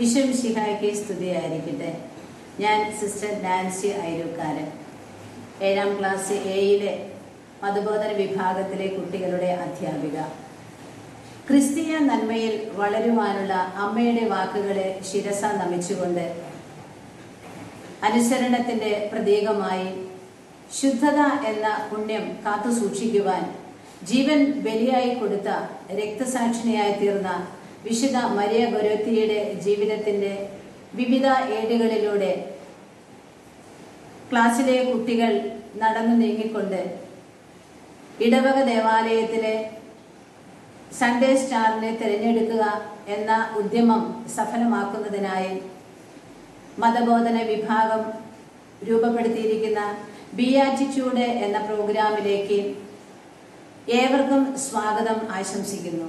ഈശ്വമിശിഹായ്ക്ക് സ്തുതിയായിരിക്കട്ടെ ഞാൻ sister Nancy ഐരൂക്കാരൻ ഏഴാം ക്ലാസ് എയിലെ മതബോധന വിഭാഗത്തിലെ കുട്ടികളുടെ അധ്യാപിക ക്രിസ്തീയ നന്മയിൽ വളരുവാനുള്ള അമ്മയുടെ വാക്കുകളെ ശിരസ നമിച്ചുകൊണ്ട് അനുസരണത്തിന്റെ പ്രതീകമായി ശുദ്ധത എന്ന പുണ്യം കാത്തു സൂക്ഷിക്കുവാൻ ജീവൻ ബലിയായി കൊടുത്ത രക്തസാക്ഷിണിയായി തീർന്ന വിശുദ്ധ മരിയ ഗൊരോത്തിയുടെ ജീവിതത്തിന്റെ വിവിധ ഏടുകളിലൂടെ ക്ലാസ്സിലെ കുട്ടികൾ നടന്നു നീങ്ങിക്കൊണ്ട് ഇടവക ദേവാലയത്തിലെ സൺഡേ സ്റ്റാറിനെ തിരഞ്ഞെടുക്കുക എന്ന ഉദ്യമം സഫലമാക്കുന്നതിനായി മതബോധന വിഭാഗം രൂപപ്പെടുത്തിയിരിക്കുന്ന ബിയാറ്റിറ്റ്യൂഡ് എന്ന പ്രോഗ്രാമിലേക്ക് ഏവർക്കും സ്വാഗതം ആശംസിക്കുന്നു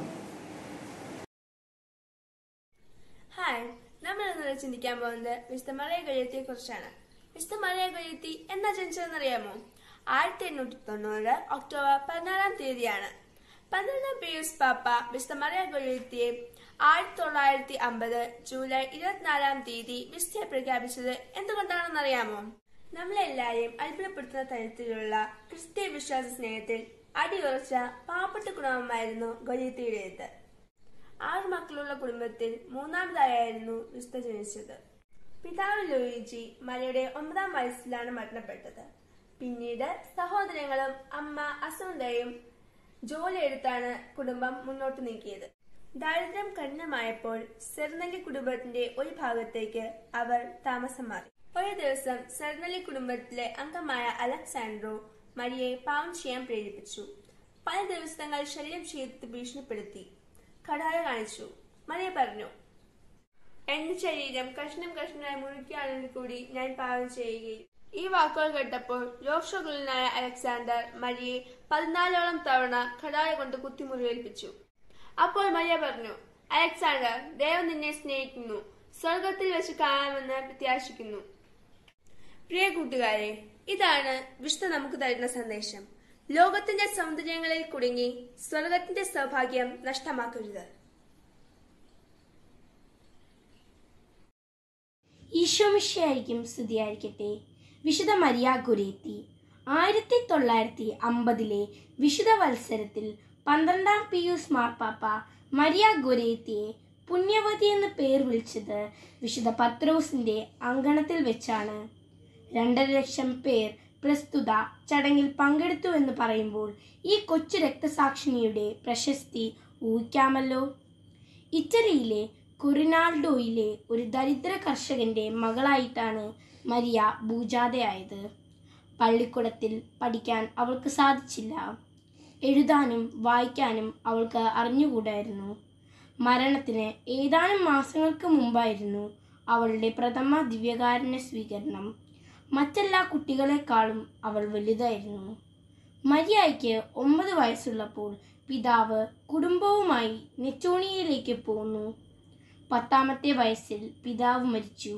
ഹായ് നമ്മൾ ഇന്നലെ ചിന്തിക്കാൻ പോകുന്നത് വിശുദ്ധ മറിയ ഗഴയത്തിയെ കുറിച്ചാണ് വിശുദ്ധ മറിയ ഗഴയത്തി എന്നാ ജനിച്ചതെന്നറിയാമോ ആയിരത്തി എണ്ണൂറ്റി തൊണ്ണൂറ് ഒക്ടോബർ പതിനാലാം തീയതിയാണ് പന്ത്രണ്ടാം പിയൂസ് പാപ്പ വിശുദ്ധ മറിയ ഗഴയത്തിയെ ആയിരത്തി തൊള്ളായിരത്തി അമ്പത് ജൂലൈ ഇരുപത്തിനാലാം തീയതി വിശുദ്ധയെ പ്രഖ്യാപിച്ചത് എന്തുകൊണ്ടാണെന്നറിയാമോ നമ്മളെല്ലാവരെയും അത്ഭുതപ്പെടുത്തുന്ന തരത്തിലുള്ള ക്രിസ്തീയ വിശ്വാസ സ്നേഹത്തിൽ അടിയുറച്ച പാവപ്പെട്ട കുടുംബമായിരുന്നു ഗൊലിയത്തിയുടേത് ആറ് മക്കളുള്ള കുടുംബത്തിൽ മൂന്നാമതായിരുന്നു വിശുദ്ധ ജനിച്ചത് പിതാവ് ലൂയിജി മലയുടെ ഒമ്പതാം വയസ്സിലാണ് മരണപ്പെട്ടത് പിന്നീട് സഹോദരങ്ങളും അമ്മ അസുന്തയും ജോലിയെടുത്താണ് കുടുംബം മുന്നോട്ട് നീക്കിയത് ദാരിദ്ര്യം കഠിനമായപ്പോൾ സെർനലി കുടുംബത്തിന്റെ ഒരു ഭാഗത്തേക്ക് അവർ താമസം മാറി ഒരു ദിവസം സെർനലി കുടുംബത്തിലെ അംഗമായ അലക്സാൻഡ്രോ മരിയെ പാവം ചെയ്യാൻ പ്രേരിപ്പിച്ചു പല ദിവസങ്ങൾ ശരീരം ചെയ്ത് ഭീഷണിപ്പെടുത്തി കടാര കാണിച്ചു മറിയ പറഞ്ഞു എന്റെ ശരീരം കഷ്ണം കഷ്ണമായി മുറിക്കുകയാണെങ്കിൽ കൂടി ഞാൻ പാവം ചെയ്യുകയും ഈ വാക്കുകൾ കേട്ടപ്പോൾ രോക്ഷകുലനായ അലക്സാണ്ടർ മരിയെ പതിനാലോളം തവണ കടാര കൊണ്ട് കുത്തിമുറിവേൽപ്പിച്ചു അപ്പോൾ മരിയ പറഞ്ഞു അലക്സാണ്ടർ ദൈവം നിന്നെ സ്നേഹിക്കുന്നു സ്വർഗത്തിൽ വെച്ച് കാണാമെന്ന് പ്രത്യാശിക്കുന്നു പ്രിയ കൂട്ടുകാരെ ഇതാണ് വിശുദ്ധ നമുക്ക് തരുന്ന സന്ദേശം ലോകത്തിന്റെ സൗന്ദര്യങ്ങളിൽ കുടുങ്ങി സ്വർഗത്തിന്റെ സൗഭാഗ്യം നഷ്ടമാക്കരുത് ഈശോമിഷയായിരിക്കും സ്തുതിയായിരിക്കട്ടെ വിശുദ്ധ മരിയ ഗുരേത്തി ആയിരത്തി തൊള്ളായിരത്തി അമ്പതിലെ വിശുദ്ധ വത്സരത്തിൽ പന്ത്രണ്ടാം പിയൂസ് മാർപ്പാപ്പ മരിയ ഗുരേത്തിയെ പുണ്യവതി എന്ന് പേർ വിളിച്ചത് വിശുദ്ധ പത്രോസിന്റെ അങ്കണത്തിൽ വെച്ചാണ് രണ്ടര ലക്ഷം പേർ പ്രസ്തുത ചടങ്ങിൽ പങ്കെടുത്തു എന്ന് പറയുമ്പോൾ ഈ കൊച്ചു രക്തസാക്ഷിണിയുടെ പ്രശസ്തി ഊഹിക്കാമല്ലോ ഇറ്റലിയിലെ കൊറിനാൾഡോയിലെ ഒരു ദരിദ്ര കർഷകന്റെ മകളായിട്ടാണ് മരിയ ഭൂജാതയായത് പള്ളിക്കൂടത്തിൽ പഠിക്കാൻ അവൾക്ക് സാധിച്ചില്ല എഴുതാനും വായിക്കാനും അവൾക്ക് അറിഞ്ഞുകൂടായിരുന്നു മരണത്തിന് ഏതാനും മാസങ്ങൾക്ക് മുമ്പായിരുന്നു അവളുടെ പ്രഥമ ദിവ്യകാരുണ്യ സ്വീകരണം മറ്റെല്ലാ കുട്ടികളെക്കാളും അവൾ വലുതായിരുന്നു മരിയായ്ക്ക് ഒമ്പത് വയസ്സുള്ളപ്പോൾ പിതാവ് കുടുംബവുമായി നെറ്റോണിയയിലേക്ക് പോന്നു പത്താമത്തെ വയസ്സിൽ പിതാവ് മരിച്ചു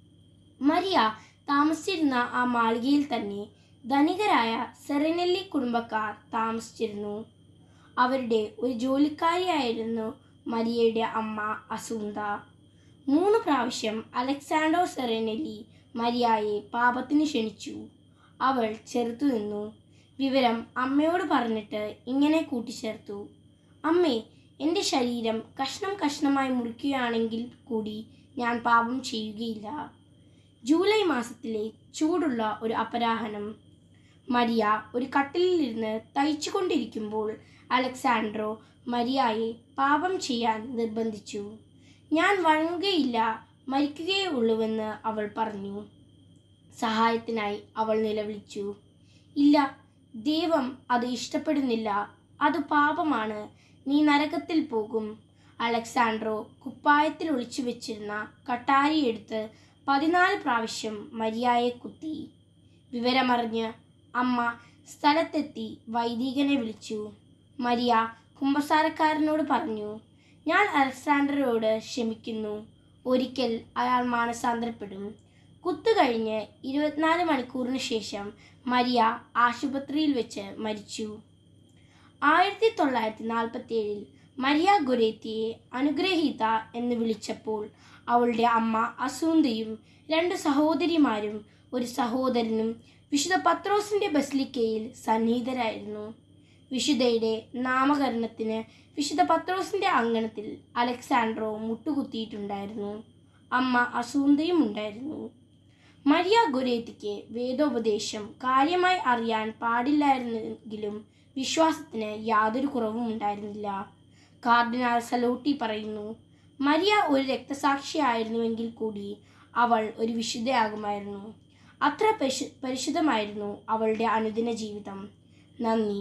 മരിയ താമസിച്ചിരുന്ന ആ മാളികയിൽ തന്നെ ധനികരായ സെറനെല്ലി കുടുംബക്കാർ താമസിച്ചിരുന്നു അവരുടെ ഒരു ജോലിക്കാരിയായിരുന്നു മരിയയുടെ അമ്മ അസുന്ത മൂന്ന് പ്രാവശ്യം അലക്സാണ്ടോ സെറനെല്ലി മരിയായെ പാപത്തിന് ക്ഷണിച്ചു അവൾ ചെറുത്തു നിന്നു വിവരം അമ്മയോട് പറഞ്ഞിട്ട് ഇങ്ങനെ കൂട്ടിച്ചേർത്തു അമ്മേ എൻ്റെ ശരീരം കഷ്ണം കഷ്ണമായി മുറിക്കുകയാണെങ്കിൽ കൂടി ഞാൻ പാപം ചെയ്യുകയില്ല ജൂലൈ മാസത്തിലെ ചൂടുള്ള ഒരു അപരാഹനം മരിയ ഒരു കട്ടിലിരുന്ന് തയ്ച്ചുകൊണ്ടിരിക്കുമ്പോൾ അലക്സാൻഡ്രോ മരിയായെ പാപം ചെയ്യാൻ നിർബന്ധിച്ചു ഞാൻ വഴങ്ങുകയില്ല മരിക്കുകയേ ഉള്ളുവെന്ന് അവൾ പറഞ്ഞു സഹായത്തിനായി അവൾ നിലവിളിച്ചു ഇല്ല ദൈവം അത് ഇഷ്ടപ്പെടുന്നില്ല അത് പാപമാണ് നീ നരകത്തിൽ പോകും അലക്സാൻഡ്രോ കുപ്പായത്തിൽ ഒളിച്ചു വെച്ചിരുന്ന കട്ടാരി എടുത്ത് പതിനാല് പ്രാവശ്യം മരിയായെ കുത്തി വിവരമറിഞ്ഞ് അമ്മ സ്ഥലത്തെത്തി വൈദികനെ വിളിച്ചു മരിയ കുമ്പസാരക്കാരനോട് പറഞ്ഞു ഞാൻ അലക്സാണ്ടറോട് ക്ഷമിക്കുന്നു ഒരിക്കൽ അയാൾ മാനസാന്തരപ്പെടും കുത്തുകഴിഞ്ഞ് ഇരുപത്തിനാല് മണിക്കൂറിന് ശേഷം മരിയ ആശുപത്രിയിൽ വെച്ച് മരിച്ചു ആയിരത്തി തൊള്ളായിരത്തി നാൽപ്പത്തി ഏഴിൽ മരിയ ഗുരേത്തിയെ അനുഗ്രഹീത എന്ന് വിളിച്ചപ്പോൾ അവളുടെ അമ്മ അസൂന്തയും രണ്ട് സഹോദരിമാരും ഒരു സഹോദരനും വിശുദ്ധ പത്രോസിന്റെ ബസ്ലിക്കയിൽ സന്നിഹിതരായിരുന്നു വിശുദ്ധയുടെ നാമകരണത്തിന് വിശുദ്ധ പത്രോസിന്റെ അങ്കണത്തിൽ അലക്സാൻഡ്രോ മുട്ടുകുത്തിയിട്ടുണ്ടായിരുന്നു അമ്മ അസൂന്തയും ഉണ്ടായിരുന്നു മരിയ ഗുരേത്തിക്ക് വേദോപദേശം കാര്യമായി അറിയാൻ പാടില്ലായിരുന്നെങ്കിലും വിശ്വാസത്തിന് യാതൊരു കുറവും ഉണ്ടായിരുന്നില്ല കാർഡിനാൾ സലോട്ടി പറയുന്നു മരിയ ഒരു രക്തസാക്ഷിയായിരുന്നുവെങ്കിൽ കൂടി അവൾ ഒരു വിശുദ്ധയാകുമായിരുന്നു അത്ര പരിശു പരിശുദ്ധമായിരുന്നു അവളുടെ അനുദിന ജീവിതം നന്ദി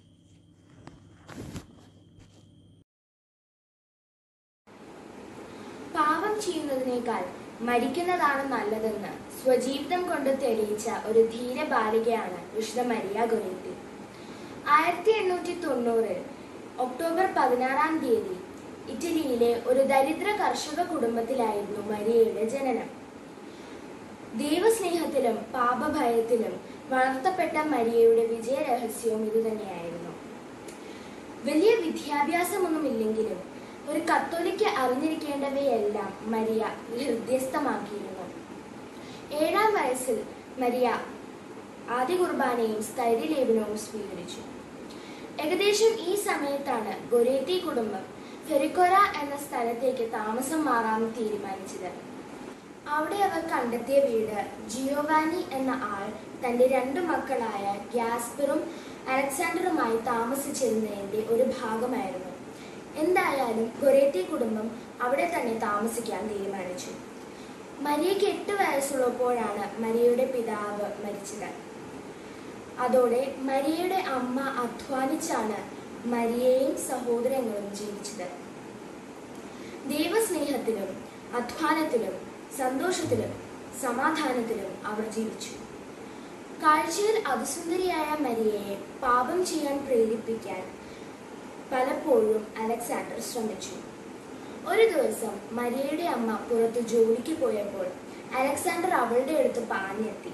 പാപം ചെയ്യുന്നതിനേക്കാൾ മരിക്കുന്നതാണ് നല്ലതെന്ന് സ്വജീവിതം കൊണ്ട് തെളിയിച്ച ഒരു ധീര ബാലികയാണ് വിശുദ്ധ മരിയ ഗൊരേത്തി ആയിരത്തി എണ്ണൂറ്റി തൊണ്ണൂറിൽ ഒക്ടോബർ പതിനാറാം തീയതി ഇറ്റലിയിലെ ഒരു ദരിദ്ര കർഷക കുടുംബത്തിലായിരുന്നു മരിയയുടെ ജനനം ദൈവസ്നേഹത്തിലും പാപഭയത്തിലും വളർത്തപ്പെട്ട മരിയയുടെ വിജയരഹസ്യവും ഇതുതന്നെയായിരുന്നു വലിയ വിദ്യാഭ്യാസമൊന്നുമില്ലെങ്കിലും ഒരു കത്തോലിക്ക് അറിഞ്ഞിരിക്കേണ്ടവയെല്ലാം മരിയ ഹൃദ്യസ്ഥമാക്കിയിരുന്നു ഏഴാം വയസ്സിൽ മരിയ ആദ്യ കുർബാനയും സ്ഥൈര്യലേപനവും സ്വീകരിച്ചു ഏകദേശം ഈ സമയത്താണ് ഗൊരേത്തി കുടുംബം ഫെറിക്കൊര എന്ന സ്ഥലത്തേക്ക് താമസം മാറാമെന്ന് തീരുമാനിച്ചത് അവിടെ അവർ കണ്ടെത്തിയ വീട് ജിയോവാനി എന്ന ആൾ തന്റെ രണ്ടു മക്കളായ ഗ്യാസ്പറും അലക്സാണ്ടറുമായി താമസിച്ചിരുന്നതിന്റെ ഒരു ഭാഗമായിരുന്നു എന്തായാലും ഗൊരേറ്റി കുടുംബം അവിടെ തന്നെ താമസിക്കാൻ തീരുമാനിച്ചു മരിയയ്ക്ക് എട്ട് വയസ്സുള്ളപ്പോഴാണ് മരിയയുടെ പിതാവ് മരിച്ചത് അതോടെ മരിയയുടെ അമ്മ അധ്വാനിച്ചാണ് മരിയയും സഹോദരങ്ങളും ജീവിച്ചത് ദൈവസ്നേഹത്തിലും അധ്വാനത്തിലും സന്തോഷത്തിലും സമാധാനത്തിലും അവർ ജീവിച്ചു കാഴ്ചയിൽ അതിസുന്ദരിയായ മരിയയെ പാപം ചെയ്യാൻ പ്രേരിപ്പിക്കാൻ പലപ്പോഴും അലക്സാണ്ടർ ശ്രമിച്ചു ഒരു ദിവസം മരിയയുടെ അമ്മ പുറത്ത് ജോലിക്ക് പോയപ്പോൾ അലക്സാണ്ടർ അവളുടെ അടുത്ത് പാഞ്ഞെത്തി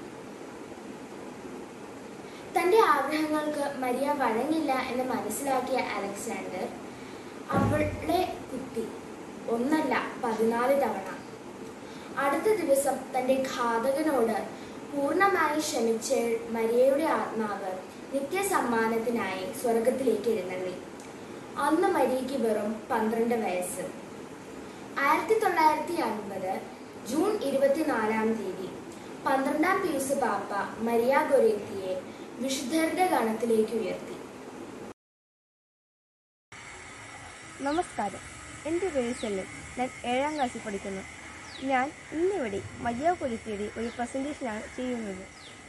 തന്റെ ആഗ്രഹങ്ങൾക്ക് മരിയ വഴങ്ങില്ല എന്ന് മനസ്സിലാക്കിയ അലക്സാണ്ടർ അവളെ കുത്തി ഒന്നല്ല പതിനാല് തവണ അടുത്ത ദിവസം തന്റെ ഘാതകനോട് പൂർണ്ണമായി ക്ഷമിച്ച മരിയയുടെ ആത്മാവ് നിത്യസമ്മാനത്തിനായി സ്വർഗത്തിലേക്ക് എഴുന്നള്ളി അന്ന് മരിയയ്ക്ക് വെറും പന്ത്രണ്ട് വയസ്സ് ആയിരത്തി തൊള്ളായിരത്തി അൻപത് ജൂൺ ഇരുപത്തിനാലാം തീയതി പന്ത്രണ്ടാം പീസ് പാപ്പ മരിയ ഗൊരേത്തിയെ വിശുദ്ധരുടെ ഗണത്തിലേക്ക് ഉയർത്തി നമസ്കാരം എൻ്റെ പേര് സെല്ലിൻ ഞാൻ ഏഴാം ക്ലാസ്സിൽ പഠിക്കുന്നു ഞാൻ ഇന്നിവിടെ മയ്യ കൊലുത്തിയുടെ ഒരു പ്രസൻറ്റേഷനാണ് ചെയ്യുന്നത്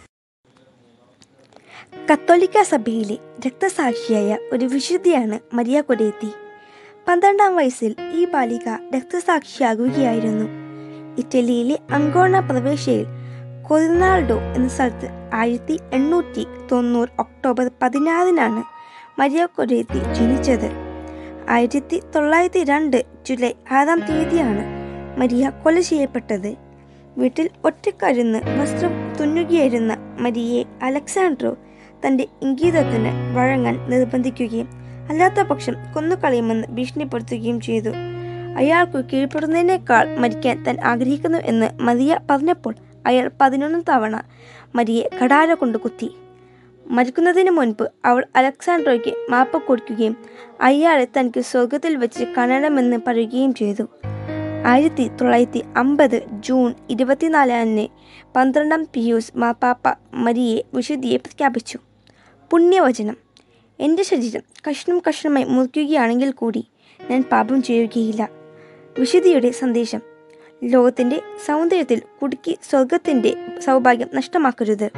കത്തോലിക്ക സഭയിലെ രക്തസാക്ഷിയായ ഒരു വിശുദ്ധിയാണ് മരിയ കൊരേത്തി പന്ത്രണ്ടാം വയസ്സിൽ ഈ ബാലിക രക്തസാക്ഷിയാകുകയായിരുന്നു ഇറ്റലിയിലെ അങ്കോണ പ്രവേശയിൽ കൊറിനാൾഡോ എന്ന സ്ഥലത്ത് ആയിരത്തി എണ്ണൂറ്റി തൊണ്ണൂറ് ഒക്ടോബർ പതിനാറിനാണ് മരിയ കൊരേത്തി ജനിച്ചത് ആയിരത്തി തൊള്ളായിരത്തി രണ്ട് ജൂലൈ ആറാം തീയതിയാണ് മരിയ കൊല ചെയ്യപ്പെട്ടത് വീട്ടിൽ ഒറ്റക്കരുന്ന് വസ്ത്രം തുന്നുകയായിരുന്ന മരിയെ അലക്സാൻഡ്രോ തന്റെ ഇംഗിതത്തിന് വഴങ്ങാൻ നിർബന്ധിക്കുകയും അല്ലാത്ത പക്ഷം കൊന്നുകളയുമെന്ന് ഭീഷണിപ്പെടുത്തുകയും ചെയ്തു അയാൾക്ക് കീഴ്പ്പെടുന്നതിനേക്കാൾ മരിക്കാൻ താൻ ആഗ്രഹിക്കുന്നു എന്ന് മരിയ പറഞ്ഞപ്പോൾ അയാൾ പതിനൊന്ന് തവണ മരിയെ കടാര കൊണ്ട് കുത്തി മരിക്കുന്നതിന് മുൻപ് അവൾ അലക്സാൻഡ്രോയ്ക്ക് മാപ്പ് കൊടുക്കുകയും അയാളെ തനിക്ക് സ്വർഗത്തിൽ വെച്ച് കാണണമെന്ന് പറയുകയും ചെയ്തു ആയിരത്തി തൊള്ളായിരത്തി അമ്പത് ജൂൺ ഇരുപത്തിനാലിന് പന്ത്രണ്ടാം പിയൂസ് മാപ്പാപ്പ മരിയെ വിശുദ്ധിയെ പ്രഖ്യാപിച്ചു പുണ്യവചനം എൻ്റെ ശരീരം കഷ്ണം കഷ്ണമായി മുറിക്കുകയാണെങ്കിൽ കൂടി ഞാൻ പാപം ചെയ്യുകയില്ല വിശുദ്ധിയുടെ സന്ദേശം ലോകത്തിൻ്റെ സൗന്ദര്യത്തിൽ കുടുക്കി സ്വർഗത്തിൻ്റെ സൗഭാഗ്യം നഷ്ടമാക്കരുത്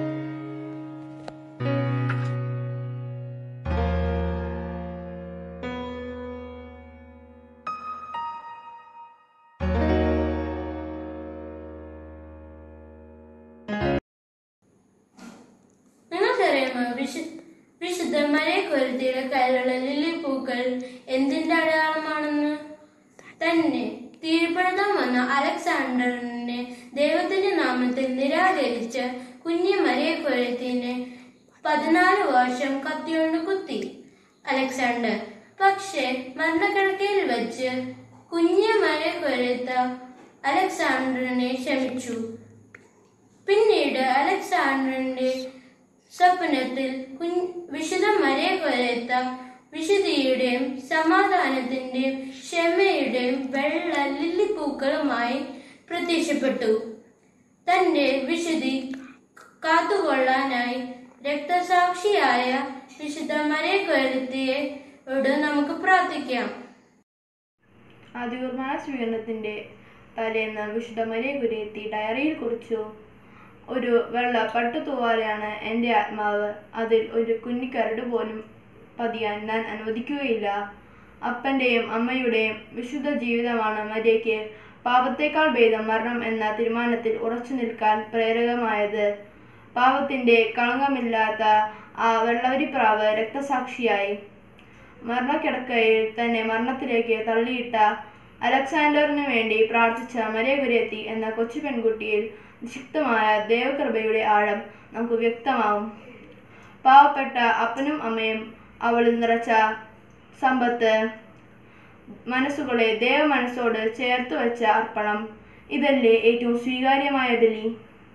നിങ്ങൾക്കറിയാമോ വിശു വിശുദ്ധ മരക്കുരുത്തിയുടെ കയ്യിലുള്ള ലില്ലിപ്പൂക്കൾ എന്തിന്റെ അടയാളമാണെന്ന് തന്നെ തീർപ്പെടുത്താൻ വന്ന അലക്സാണ്ടറിനെ ദൈവത്തിന്റെ നാമത്തിൽ നിരാകരിച്ച കുഞ്ഞു മരക്കുരുത്തിനെ പതിനാല് വർഷം കത്തിയോണ്ട് കുത്തി അലക്സാണ്ടർ പക്ഷേ മരണക്കിടക്കയിൽ വെച്ച് കുഞ്ഞ് മഴ കൊരുത്ത അലക്സാണ്ടറിനെ ക്ഷമിച്ചു പിന്നീട് അലക്സാണ്ടറിന്റെ സ്വപ്നത്തിൽ കുഞ്ഞ് വിശുദ്ധ മരയെ കൊരുത്ത വിശുദ്ധിയുടെയും സമാധാനത്തിന്റെയും ക്ഷമയുടെയും വെള്ള ലില്ലിപ്പൂക്കളുമായി പ്രത്യക്ഷപ്പെട്ടു തന്റെ വിശുദ്ധി കാത്തുകൊള്ളാനായി രക്തസാക്ഷിയായ വിശുദ്ധ മരയെ കൊരുത്തിയോട് നമുക്ക് പ്രാർത്ഥിക്കാം ആദ്യകുർബാന സ്വീകരണത്തിന്റെ തലേന്ന് വിശുദ്ധ മരിയ കുരിയെത്തി ഡയറിയിൽ കുറിച്ചു ഒരു വെള്ള പട്ടുതൂവാലയാണ് എൻ്റെ ആത്മാവ് അതിൽ ഒരു കുഞ്ഞിക്കരട് പോലും പതിയാൻ ഞാൻ അനുവദിക്കുകയില്ല അപ്പൻ്റെയും അമ്മയുടെയും വിശുദ്ധ ജീവിതമാണ് മരിയയ്ക്ക് പാപത്തേക്കാൾ ഭേദം മരണം എന്ന തീരുമാനത്തിൽ ഉറച്ചു നിൽക്കാൻ പ്രേരകമായത് പാപത്തിൻ്റെ കളങ്കമില്ലാത്ത ആ വെള്ളവരിപ്രാവ് രക്തസാക്ഷിയായി മരണക്കിടക്കയിൽ തന്നെ മരണത്തിലേക്ക് തള്ളിയിട്ട അലക്സാണ്ടറിനു വേണ്ടി പ്രാർത്ഥിച്ച മരിയ കുര്യത്തി എന്ന കൊച്ചു പെൺകുട്ടിയിൽ നിക്ഷിപ്തമായ ദൈവകൃപയുടെ ആഴം നമുക്ക് വ്യക്തമാവും പാവപ്പെട്ട അപ്പനും അമ്മയും അവളിൽ നിറച്ച സമ്പത്ത് മനസ്സുകളെ ദൈവ മനസ്സോട് ചേർത്ത് വെച്ച അർപ്പണം ഇതല്ലേ ഏറ്റവും സ്വീകാര്യമായ ബലി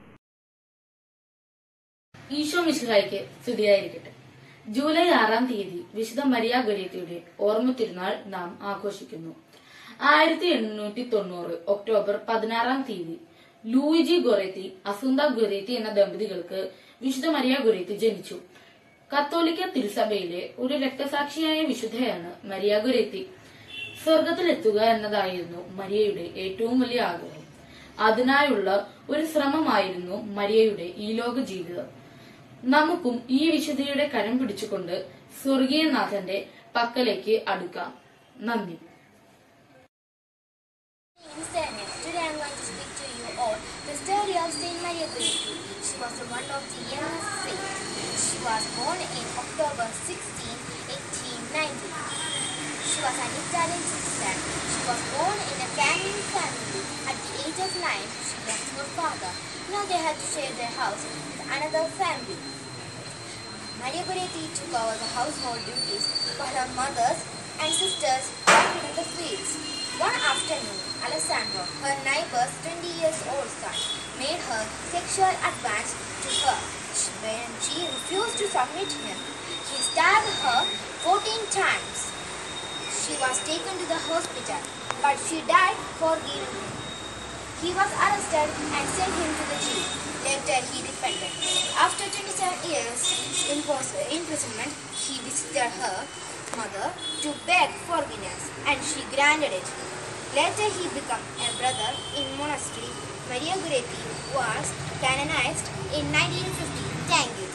ഈശോ മിശിഹായ്ക്ക് സ്തുതിയായിരിക്കട്ടെ ജൂലൈ ആറാം തീയതി വിശുദ്ധ മരിയ ഗൊരേത്തിയുടെ ഓർമ്മ തിരുനാൾ നാം ആഘോഷിക്കുന്നു ആയിരത്തി എണ്ണൂറ്റി തൊണ്ണൂറ് ഒക്ടോബർ പതിനാറാം തീയതി ലൂയിജി ഗൊറേത്തി അസുന്ത ഗൊരേത്തി എന്ന ദമ്പതികൾക്ക് വിശുദ്ധ മരിയ ഗൊരേത്തി ജനിച്ചു കത്തോലിക്ക തിരുസഭയിലെ ഒരു രക്തസാക്ഷിയായ വിശുദ്ധയാണ് മരിയ ഗൊരേത്തി സ്വർഗത്തിലെത്തുക എന്നതായിരുന്നു മരിയയുടെ ഏറ്റവും വലിയ ആഗ്രഹം അതിനായുള്ള ഒരു ശ്രമമായിരുന്നു മരിയയുടെ ഈ ലോക ജീവിതം നമുക്കും ഈ വിശുദ്ധിയുടെ കരം പിടിച്ചുകൊണ്ട് സ്വർഗീയനാഥന്റെ പക്കലേക്ക് അടുക്കാം നന്ദി Internet. Today I'm going to speak to you all the story of Saint Maria Goretti. She was one of the youngest saints. She was born in October 16, 1890. She was an Italian citizen. She was born in a Canadian family. At the age of nine, she left her father. Now they had to share their house with another family. Maria Goretti took over the household duties while her mothers and sisters worked in the fields. One afternoon, Alessandro, her neighbor's 20 years old son, made her sexual advance to her. She- When she refused to submit him, he stabbed her 14 times. She was taken to the hospital, but she died forgiving him. He was arrested and sent him to the jail. Later, he repented. After 27 years impos- imprisonment, he visited her mother to beg forgiveness, and she granted it. Later, he became a brother in monastery. Maria Goretti was canonized in 1950. Thank you.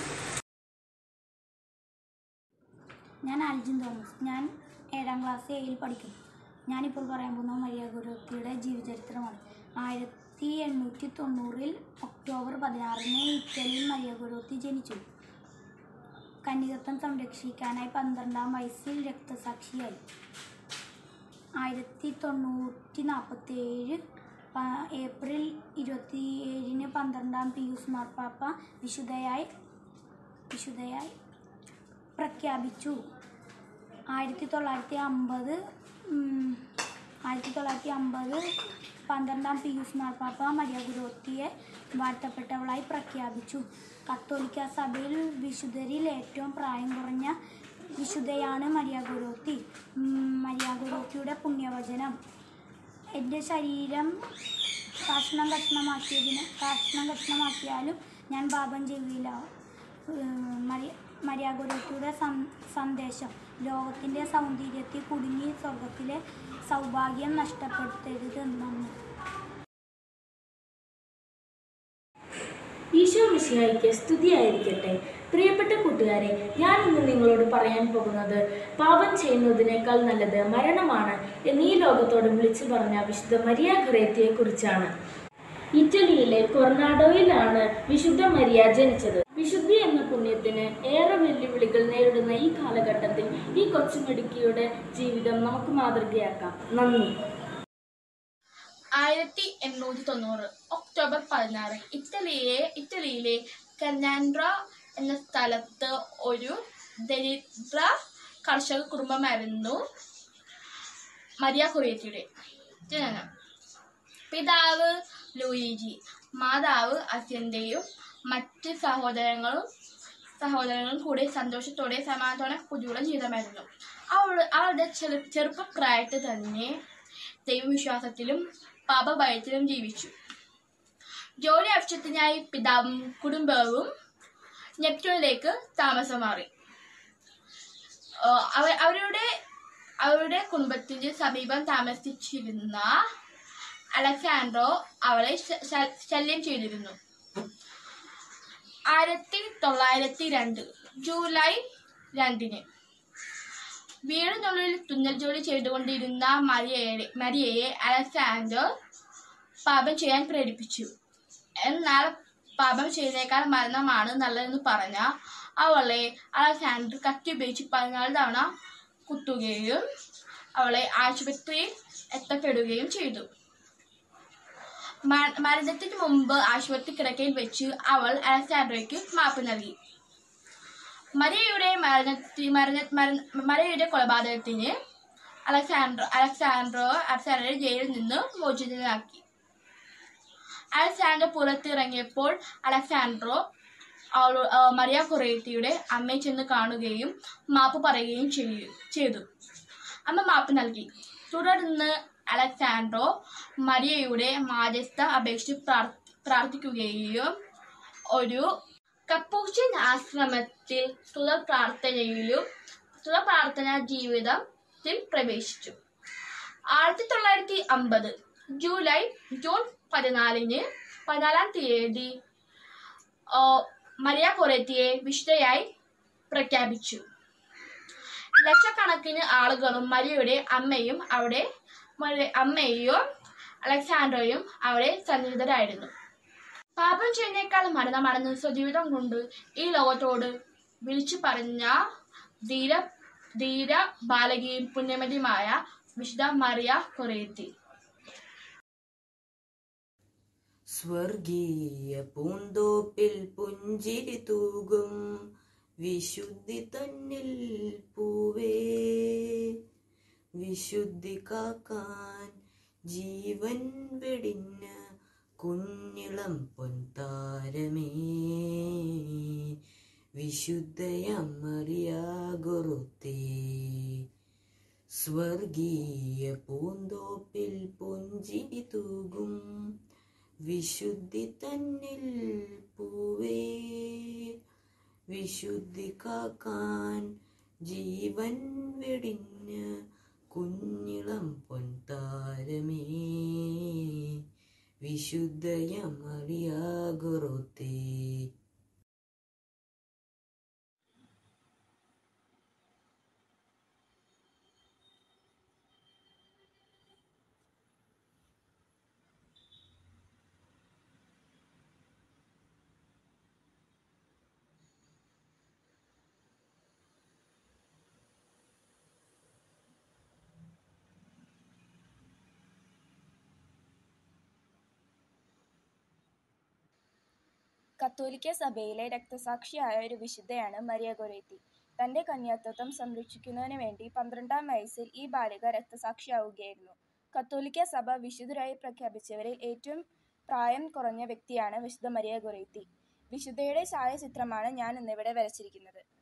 ഞാൻ അൽജിൻ Thomas ഞാൻ ഏഴാം class എയിൽ പഠിക്കുന്നു ഞാനിപ്പോൾ പറയാൻ പോകുന്ന Maria ഗുരുത്തിയുടെ ജീവചരിത്രമാണ് ആയിരത്തി എണ്ണൂറ്റി തൊണ്ണൂറിൽ ഒക്ടോബർ പതിനാറിന് ഇറ്റലിയിൽ മരിയ ഗുരുത്തി ജനിച്ചു കന്യകത്വം സംരക്ഷിക്കാനായി പന്ത്രണ്ടാം വയസ്സിൽ രക്തസാക്ഷിയായി ആയിരത്തി തൊണ്ണൂറ്റി നാൽപ്പത്തി ഏഴ് ഏപ്രിൽ ഇരുപത്തി ഏഴിന് പന്ത്രണ്ടാം പിയൂസ് മാർപ്പാപ്പ വിശുദ്ധയായി വിശുദ്ധയായി പ്രഖ്യാപിച്ചു ആയിരത്തി തൊള്ളായിരത്തി അമ്പത് ആയിരത്തി തൊള്ളായിരത്തി അമ്പത് പന്ത്രണ്ടാം പിയൂസ് മാർപ്പാപ്പ മരിയ ഗുരുത്തിയെ വാഴ്ത്തപ്പെട്ടവളായി പ്രഖ്യാപിച്ചു കത്തോലിക്ക സഭയിൽ വിശുദ്ധരിൽ ഏറ്റവും പ്രായം കുറഞ്ഞ വിശുദ്ധയാണ് മരിയ ഗുരുത്തി മരിയ ഗുരുത്തിയുടെ പുണ്യവചനം എൻ്റെ ശരീരം കഷ്ണം കഷ്ണമാക്കിയതിന് കഷ്ണം കഷ്ണമാക്കിയാലും ഞാൻ പാപം ചെയ്യില്ല ഏഹ് മരിയ മര്യാഗുരുത്തിയുടെ സന്ദേശം ലോകത്തിൻ്റെ സൗന്ദര്യത്തിൽ കുടുങ്ങി സ്വർഗത്തിലെ സൗഭാഗ്യം നഷ്ടപ്പെടുത്തരുത് നന്ദി ഈശോ മിശിഹായിക്ക് സ്തുതിയായിരിക്കട്ടെ പ്രിയപ്പെട്ട കൂട്ടുകാരെ ഞാൻ ഇന്ന് നിങ്ങളോട് പറയാൻ പോകുന്നത് പാപം ചെയ്യുന്നതിനേക്കാൾ നല്ലത് മരണമാണ് എന്ന് ഈ ലോകത്തോട് വിളിച്ചു പറഞ്ഞ വിശുദ്ധ മരിയ ഗ്രേത്തിയെ കുറിച്ചാണ് ഇറ്റലിയിലെ കൊർണാഡോയിലാണ് വിശുദ്ധ മരിയ ജനിച്ചത് വിശുദ്ധി എന്ന പുണ്യത്തിന് ഏറെ വെല്ലുവിളികൾ നേരിടുന്ന ഈ കാലഘട്ടത്തിൽ ഈ കൊച്ചുമിടുക്കിയുടെ ജീവിതം നമുക്ക് മാതൃകയാക്കാം നന്ദി ആയിരത്തി എണ്ണൂറ്റി തൊണ്ണൂറ് ഒക്ടോബർ പതിനാറ് ഇറ്റലിയെ ഇറ്റലിയിലെ കനാൻഡ്ര എന്ന സ്ഥലത്ത് ഒരു ദരിദ്ര കർഷക കുടുംബമായിരുന്നു മരിയ കൊറിയത്തിയുടെ ജനനം പിതാവ് ലൂയിജി മാതാവ് അത്യന്തയും മറ്റ് സഹോദരങ്ങളും സഹോദരങ്ങളും കൂടി സന്തോഷത്തോടെ സമാധാന കുതിയുള്ള ജീവിതമായിരുന്നു അവൾ അവളുടെ ചെറു ചെറുപ്പപ്രായത്തിൽ തന്നെ ദൈവവിശ്വാസത്തിലും പാപഭയത്തിലും ജീവിച്ചു ജോലി ആവശ്യത്തിനായി പിതാവും കുടുംബവും നെപ്റ്റ്യൂണിലേക്ക് താമസം മാറി ആഹ് അവ- അവരുടെ അവരുടെ കുടുംബത്തിന്റെ സമീപം താമസിച്ചിരുന്ന അലക്സാൻഡ്രോ അവളെ ശ- ശ- ശല്യം ചെയ്തിരുന്നു ആയിരത്തി തൊള്ളായിരത്തി രണ്ട് ജൂലൈ രണ്ടിന് വീടിനുള്ളിൽ തുന്നൽ ജോലി ചെയ്തുകൊണ്ടിരുന്ന മരിയയെ മരിയയെ അലക്സാണ്ടർ പാപം ചെയ്യാൻ പ്രേരിപ്പിച്ചു എന്നാൽ പാപം ചെയ്യുന്നേക്കാൾ മരണമാണ് നല്ലതെന്ന് പറഞ്ഞ അവളെ അലക്സാണ്ടർ കത്തി ഉപയോഗിച്ച് പതിനാല് തവണ കുത്തുകയും അവളെ ആശുപത്രിയിൽ എത്തപ്പെടുകയും ചെയ്തു മ- മരണത്തിന് മുമ്പ് ആശുപത്രി കിടക്കയിൽ വെച്ച് അവൾ അലക്സാൻഡ്രോയ്ക്ക് മാപ്പ് നൽകി മരിയയുടെ മരണത്തി മരണ മരണ- മരിയയുടെ കൊലപാതകത്തിന് അലക്സാൻഡ്രോ അലക്സാൻഡ്രോ അലക്സാൻഡറെ ജയിലിൽ നിന്ന് മോചിതനാക്കി അലക്സാൻഡർ പുറത്തിറങ്ങിയപ്പോൾ അലക്സാൻഡ്രോ അവൾ ആ, മരിയ കൊറേത്തിയുടെ അമ്മയെ ചെന്ന് കാണുകയും മാപ്പ് പറയുകയും ചെയ്തു ചെയ്തു അമ്മ മാപ്പ് നൽകി തുടർന്ന് അലക്സാൻഡ്രോ മരിയയുടെ മാധ്യസ്ഥ അപേക്ഷിച്ച് പ്രാർ- പ്രാർത്ഥിക്കുകയും ഒരു കപ്പൂച്ചിൻ ആശ്രമത്തിൽ തുടർ പ്രാർത്ഥനയിലും തുടർ പ്രാർത്ഥനാ ജീവിതത്തിൽ പ്രവേശിച്ചു ആയിരത്തി തൊള്ളായിരത്തി അമ്പത് ജൂലൈ ജൂൺ പതിനാലിന് പതിനാലാം തീയതി ആ, മരിയ കൊറേത്തിയെ വിശുദ്ധയായി പ്രഖ്യാപിച്ചു ലക്ഷക്കണക്കിന് ആളുകളും മരിയയുടെ അമ്മയും അവിടെ മരി- അമ്മയും അലക്സാൻഡ്രോയും അവിടെ സന്നിഹിതരായിരുന്നു പാപം ചെയ്യുന്നേക്കാൾ മരണമാണെന്ന് സ്വജീവിതം കൊണ്ട് ഈ ലോകത്തോട് വിളിച്ചു പറഞ്ഞ ധീര ധീര ബാലകിയും പുണ്യമതിയുമായ വിശുദ്ധ മറിയ കൊറേത്തി സ്വർഗീയ പൂന്തോപ്പിൽ പുഞ്ചിരി തൂകും വിശുദ്ധി തന്നിൽ പൂവേ വിശുദ്ധി കാക്കാൻ ജീവൻ വെടിഞ്ഞ കുഞ്ഞിളം പൊൻതാരമേ വിശുദ്ധയമ്മറിയാകുറുത്തേ സ്വർഗീയ പൂന്തോപ്പിൽ പുഞ്ചിരി തൂകും വിശുദ്ധി തന്നിൽ പൂവേ വിശുദ്ധി കാക്കാൻ ജീവൻ വെടിഞ്ഞ് കുഞ്ഞിളം പൊൻതാരമേ വിശുദ്ധയമറിയാകുറുത്തേ കത്തോലിക്ക സഭയിലെ രക്തസാക്ഷിയായ ഒരു വിശുദ്ധയാണ് മരിയ ഗൊരേത്തി തന്റെ കന്യാത്വത്വം സംരക്ഷിക്കുന്നതിന് വേണ്ടി പന്ത്രണ്ടാം വയസ്സിൽ ഈ ബാലിക രക്തസാക്ഷിയാവുകയായിരുന്നു കത്തോലിക്ക സഭ വിശുദ്ധരായി പ്രഖ്യാപിച്ചവരിൽ ഏറ്റവും പ്രായം കുറഞ്ഞ വ്യക്തിയാണ് വിശുദ്ധ മരിയ ഗൊരേത്തി വിശുദ്ധയുടെ ഛായാചിത്രമാണ് ഞാൻ ഇന്നിവിടെ വരച്ചിരിക്കുന്നത്